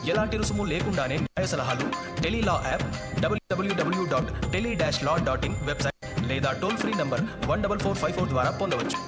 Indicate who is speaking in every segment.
Speaker 1: ఎలాంటి రుసుము లేకుండానే న్యాయ సలహాలు టెలీలా యాప్ డబ్ల్యూడబ్ల్యూడబ్ల్యూ dot tele dash law dot in website లేదా toll free number one double four five four ద్వారా పొందవచ్చు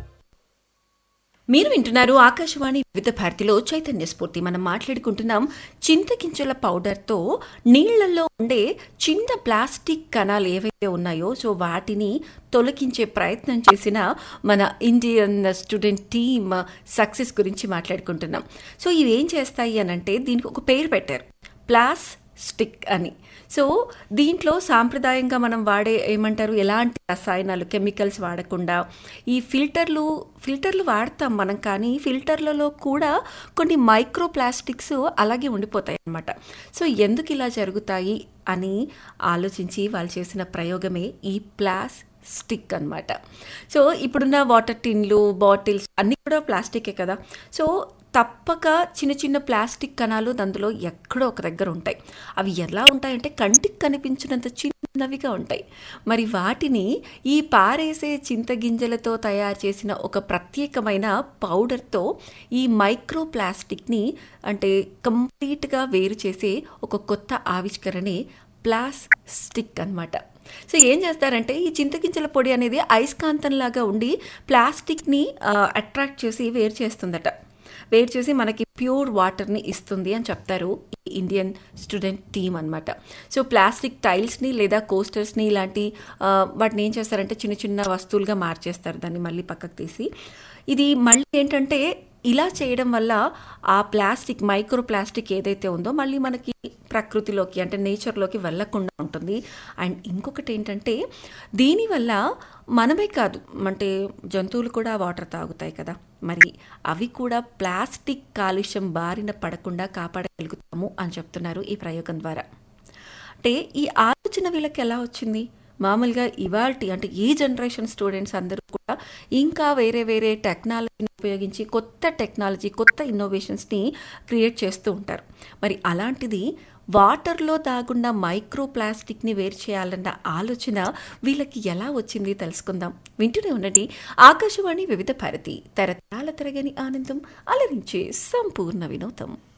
Speaker 2: మీరు వింటున్నారు ఆకాశవాణి వివిధ భారతిలో చైతన్య స్ఫూర్తి మనం మాట్లాడుకుంటున్నాం చింతగింజల పౌడర్తో నీళ్లలో ఉండే చిన్న ప్లాస్టిక్ కణాలు ఏవైతే ఉన్నాయో సో వాటిని తొలగించే ప్రయత్నం చేసిన మన ఇండియన్ స్టూడెంట్ టీమ్ సక్సెస్ గురించి మాట్లాడుకుంటున్నాం సో ఇవి ఏం చేస్తాయి అని అంటే దీనికి ఒక పేరు పెట్టారు ప్లాస్ స్టిక్ అని సో దీంట్లో సాంప్రదాయంగా మనం వాడే ఏమంటారు ఎలాంటి రసాయనాలు కెమికల్స్ వాడకుండా ఈ ఫిల్టర్లు ఫిల్టర్లు వాడతాం మనం కానీ ఫిల్టర్లలో కూడా కొన్ని మైక్రో ప్లాస్టిక్స్ అలాగే ఉండిపోతాయి అన్నమాట సో ఎందుకు ఇలా జరుగుతాయి అని ఆలోచించి వాళ్ళు చేసిన ప్రయోగమే ఈ ప్లాస్ స్టిక్ అనమాట సో ఇప్పుడున్న వాటర్ టిన్లు బాటిల్స్ అన్నీ కూడా ప్లాస్టికే కదా సో తప్పక చిన్న చిన్న ప్లాస్టిక్ కణాలు అందులో ఎక్కడో ఒక దగ్గర ఉంటాయి అవి ఎలా ఉంటాయంటే కంటికి కనిపించినంత చిన్నవిగా ఉంటాయి మరి వాటిని ఈ పారేసే చింతగింజలతో తయారు చేసిన ఒక ప్రత్యేకమైన పౌడర్తో ఈ మైక్రో ప్లాస్టిక్ని అంటే కంప్లీట్గా వేరు చేసే ఒక కొత్త ఆవిష్కరణే ప్లాస్ స్టిక్ అనమాట సో ఏం చేస్తారంటే ఈ చింతగింజల పొడి అనేది అయస్కాంతంలాగా ఉండి ప్లాస్టిక్ని అట్రాక్ట్ చేసి వేరు చేస్తుందట వేరు చేసి మనకి ప్యూర్ వాటర్ని ఇస్తుంది అని చెప్తారు ఈ ఇండియన్ స్టూడెంట్ టీమ్ అనమాట సో ప్లాస్టిక్ టైల్స్ని లేదా కోస్టర్స్ని ఇలాంటి ఆ, వాటిని ఏం చేస్తారంటే చిన్న చిన్న వస్తువులుగా మార్చేస్తారు దాన్ని మళ్ళీ పక్కకు తీసి ఇది మళ్ళీ ఏంటంటే ఇలా చేయడం వల్ల ఆ ప్లాస్టిక్ మైక్రో ప్లాస్టిక్ ఏదైతే ఉందో మళ్ళీ మనకి ప్రకృతిలోకి అంటే నేచర్లోకి వెళ్ళకుండా ఉంటుంది అండ్ ఇంకొకటి ఏంటంటే దీనివల్ల మనమే కాదు అంటే జంతువులు కూడా వాటర్ తాగుతాయి కదా మరి అవి కూడా ప్లాస్టిక్ కాలుష్యం బారిన పడకుండా కాపాడగలుగుతాము అని చెప్తున్నారు ఈ ప్రయోగం ద్వారా అంటే ఈ ఆలోచన వీళ్ళకి ఎలా వచ్చింది మామూలుగా ఇవాల్టి అంటే ఈ జనరేషన్ స్టూడెంట్స్ అందరూ కూడా ఇంకా వేరే వేరే టెక్నాలజీని ఉపయోగించి కొత్త టెక్నాలజీ కొత్త ఇన్నోవేషన్స్ని క్రియేట్ చేస్తూ ఉంటారు మరి అలాంటిది వాటర్లో దాగున్న మైక్రో ప్లాస్టిక్ని వేరు చేయాలన్న ఆలోచన వీళ్ళకి ఎలా వచ్చింది తెలుసుకుందాం వింటూనే ఉండండి ఆకాశవాణి వివిధ భారతి తరతరాల తరగని ఆనందం అలరించే సంపూర్ణ వినోదం